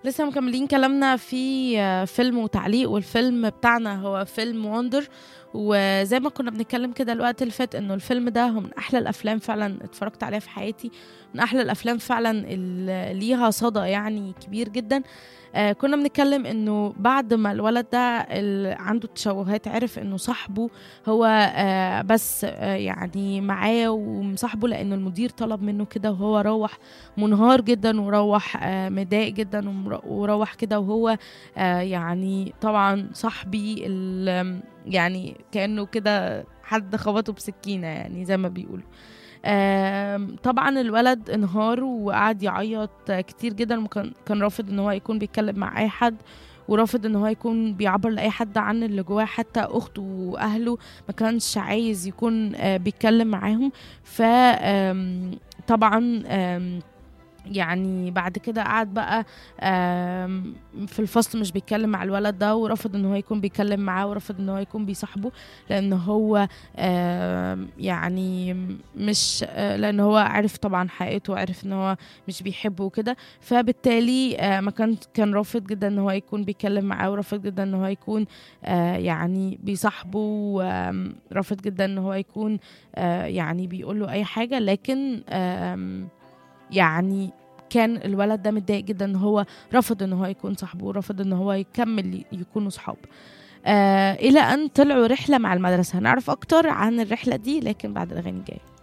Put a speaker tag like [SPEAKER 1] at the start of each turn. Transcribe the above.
[SPEAKER 1] لسه مكملين كلامنا في آه، فيلم وتعليق والفيلم بتاعنا هو فيلم وندر وزي ما كنا بنتكلم كده الوقت اللي فات انه الفيلم ده هو من احلى الافلام فعلا اتفرجت عليها في حياتي من احلى الافلام فعلا اللي ليها صدى يعني كبير جدا آه كنا بنتكلم انه بعد ما الولد ده اللي عنده تشوهات عرف انه صاحبه هو آه بس آه يعني معاه ومصاحبه لانه المدير طلب منه كده وهو روح منهار جدا وروح آه مضايق جدا ومر- وروح كده وهو آه يعني طبعا صاحبي ال- يعني كانه كده حد خبطه بسكينه يعني زي ما بيقولوا آم، طبعا الولد انهار وقعد يعيط كتير جدا وكان كان رافض ان هو يكون بيتكلم مع اي حد ورافض ان هو يكون بيعبر لاي حد عن اللي جواه حتى اخته واهله ما كانش عايز يكون آه، بيتكلم معاهم ف آم، طبعا آم، يعني بعد كده قعد بقى آم، في الفصل مش بيتكلم مع الولد ده ورفض ان هو يكون بيتكلم معاه ورفض ان هو يكون بيصاحبه لان هو آم، يعني مش آه، لان هو عرف طبعا حقيقته وعرف ان هو مش بيحبه وكده فبالتالي آه، ما كان كان رافض جدا ان هو يكون بيتكلم معاه ورافض جدا ان هو يكون آه، يعني بيصاحبه ورافض جدا ان هو يكون آه، يعني بيقول له اي حاجه لكن آم، يعني كان الولد ده متضايق جدا ان هو رفض ان هو يكون صاحبه ورفض ان هو يكمل يكونوا صحاب آه الى ان طلعوا رحله مع المدرسه هنعرف اكتر عن الرحله دي لكن بعد الاغاني الجايه